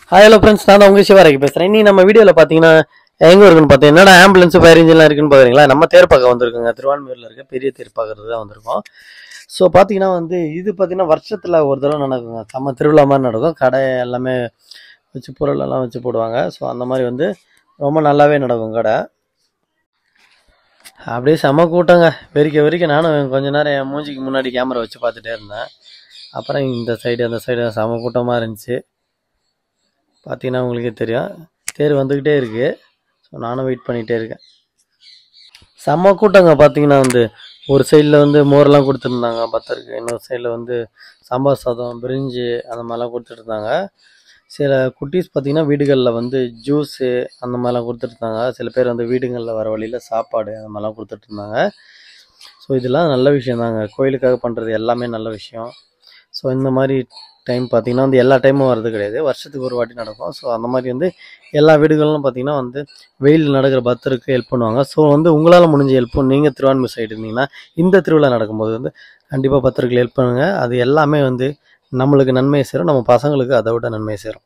hi hello friends நான் தான் உங்க சிவராக்கி பேசுறேன் நீ நம்ம வீடியோல பாத்தீங்கன்னா எங்க இருக்குன்னு பார்த்தீங்கன்னா என்னடா ஆம்புலன்ஸ் ஃபயர் இன்ஜின்லாம் இருக்குன்னு பாக்குறீங்களா நம்ம தேர்ப்பாக்கம் வந்திருக்கோங்க திருவான்மையூர்ல இருக்க பெரிய தேர்ப்பாக்கிறது தான் வந்திருக்கோம் ஸோ பார்த்தீங்கன்னா வந்து இது பார்த்தீங்கன்னா வருஷத்துல ஒரு தடவை நடக்குங்க செம்ம திருவிழா மாதிரி நடக்கும் கடை எல்லாமே வச்சு பொருள் எல்லாம் வச்சு போடுவாங்க ஸோ அந்த மாதிரி வந்து ரொம்ப நல்லாவே நடக்கும் கடை அப்படியே செம கூட்டங்க வெறிக்க வெறிக்க நானும் கொஞ்ச நேரம் என் மூஞ்சிக்கு முன்னாடி கேமரா வச்சு பார்த்துட்டே இருந்தேன் அப்புறம் இந்த சைடு அந்த சைடு செம கூட்டமாக இருந்துச்சு பார்த்தீங்கன்னா உங்களுக்கே தெரியும் தேர் வந்துக்கிட்டே இருக்கு ஸோ நானும் வெயிட் பண்ணிகிட்டே இருக்கேன் செம்ம கூட்டங்க பார்த்தீங்கன்னா வந்து ஒரு சைடில் வந்து மோரெல்லாம் கொடுத்துருந்தாங்க பத்தருக்கு இன்னொரு சைடில் வந்து சாம்பார் சாதம் பிரிஞ்சு அந்த மாதிரிலாம் கொடுத்துட்டு இருந்தாங்க சில குட்டீஸ் பார்த்தீங்கன்னா வீடுகளில் வந்து ஜூஸு அந்த மாதிரிலாம் கொடுத்துட்ருந்தாங்க சில பேர் வந்து வீடுகளில் வர வழியில் சாப்பாடு அந்த மாதிரிலாம் கொடுத்துட்டு இருந்தாங்க ஸோ இதெல்லாம் நல்ல விஷயம் தாங்க கோயிலுக்காக பண்ணுறது எல்லாமே நல்ல விஷயம் ஸோ இந்த மாதிரி டைம் பார்த்தீங்கன்னா வந்து எல்லா டைமும் வர்றது கிடையாது வருஷத்துக்கு ஒரு வாட்டி நடக்கும் ஸோ அந்த மாதிரி வந்து எல்லா வீடுகளிலும் பார்த்தீங்கன்னா வந்து வெயில் நடக்கிற பக்தருக்கு ஹெல்ப் பண்ணுவாங்க ஸோ வந்து உங்களால் முடிஞ்ச ஹெல்ப் நீங்கள் திருவான்மை சைடு இருந்தீங்கன்னா இந்த திருவிழா நடக்கும்போது வந்து கண்டிப்பாக பக்தருக்கு ஹெல்ப் பண்ணுங்கள் அது எல்லாமே வந்து நம்மளுக்கு நன்மையை சேரும் நம்ம பசங்களுக்கு அதை விட நன்மையை சேரும்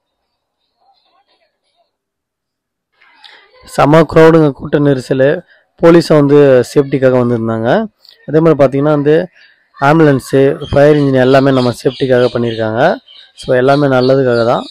செம க்ரௌடுங்க கூட்ட நெரிசல் போலீஸும் வந்து சேஃப்டிக்காக வந்திருந்தாங்க அதே மாதிரி பார்த்தீங்கன்னா வந்து ஆம்புலன்ஸு ஃபயர் இன்ஜின் எல்லாமே நம்ம சேஃப்டிக்காக பண்ணியிருக்காங்க ஸோ எல்லாமே நல்லதுக்காக தான்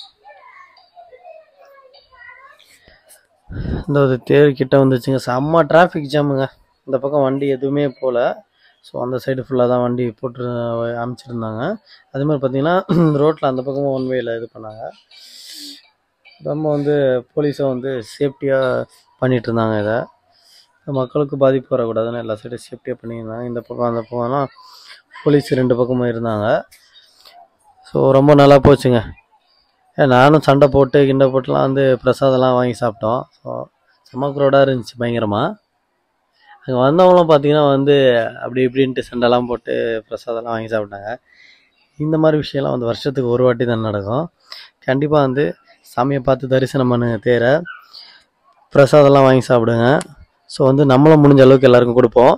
இந்த ஒரு தேர் கிட்ட வந்துச்சுங்க செம்ம டிராஃபிக் ஜாமுங்க இந்த பக்கம் வண்டி எதுவுமே போகல ஸோ அந்த சைடு ஃபுல்லாக தான் வண்டி போட்டு அமைச்சிருந்தாங்க அதே மாதிரி பார்த்தீங்கன்னா ரோட்டில் அந்த பக்கமும் ஒன் வேல இது பண்ணாங்க ரொம்ப வந்து போலீஸும் வந்து சேஃப்டியாக பண்ணிட்டு இருந்தாங்க இதை மக்களுக்கு பாதிப்பு வரக்கூடாதுன்னு எல்லா சைடும் சேஃப்டியாக பண்ணியிருந்தாங்க இந்த பக்கம் அந்த பக்கம்லாம் போலீஸ் ரெண்டு பக்கமும் இருந்தாங்க ஸோ ரொம்ப நல்லா போச்சுங்க ஏன் நானும் சண்டை போட்டு கிண்டை போட்டுலாம் வந்து பிரசாதம்லாம் வாங்கி சாப்பிட்டோம் ஸோ செம்ம க்ரௌடாக இருந்துச்சு பயங்கரமாக அங்கே வந்தவங்களும் பார்த்தீங்கன்னா வந்து அப்படி இப்படின்ட்டு சண்டைலாம் போட்டு பிரசாதம்லாம் வாங்கி சாப்பிட்டாங்க இந்த மாதிரி விஷயம்லாம் வந்து வருஷத்துக்கு ஒரு வாட்டி தான் நடக்கும் கண்டிப்பாக வந்து சாமியை பார்த்து தரிசனம் பண்ணுங்க தேரை பிரசாதம்லாம் வாங்கி சாப்பிடுங்க ஸோ வந்து நம்மளும் முடிஞ்ச அளவுக்கு எல்லாருக்கும் கொடுப்போம்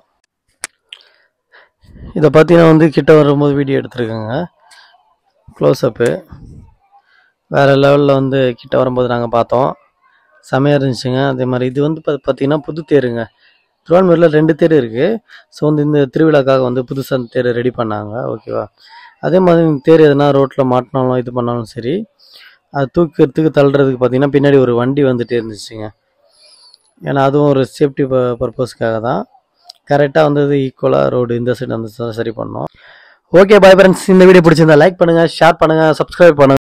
இதை பார்த்தீங்கன்னா வந்து கிட்ட வரும்போது வீடியோ எடுத்திருக்கேங்க க்ளோஸ்அப்பு வேறு லெவலில் வந்து கிட்ட வரும்போது நாங்கள் பார்த்தோம் செமையாக இருந்துச்சுங்க அதே மாதிரி இது வந்து பா- பார்த்தீங்கன்னா புது தேருங்க திருவான்மூரில் ரெண்டு தேர் இருக்குது ஸோ வந்து இந்த திருவிழாக்காக வந்து புதுசாக தேர் ரெடி பண்ணாங்க ஓகேவா அதே மாதிரி இந்த தேர் எதனா ரோட்டில் மாட்டினாலும் இது பண்ணாலும் சரி அது தூக்கிறதுக்கு தள்ளுறதுக்கு பார்த்தீங்கன்னா பின்னாடி ஒரு வண்டி வந்துட்டே இருந்துச்சுங்க ஏன்னா அதுவும் ஒரு சேஃப்டி பர்பஸ்க்காக தான் கரெக்டாக வந்தது ஈக்குவலாக ரோடு இந்த சைடு அந்த side சரி பண்ணோம் ஓகே பாய் ஃப்ரெண்ட்ஸ் இந்த வீடியோ பிடிச்சிருந்தா லைக் பண்ணுங்கள் ஷேர் பண்ணுங்கள் சப்ஸ்கிரைப் பண்ணுங்கள்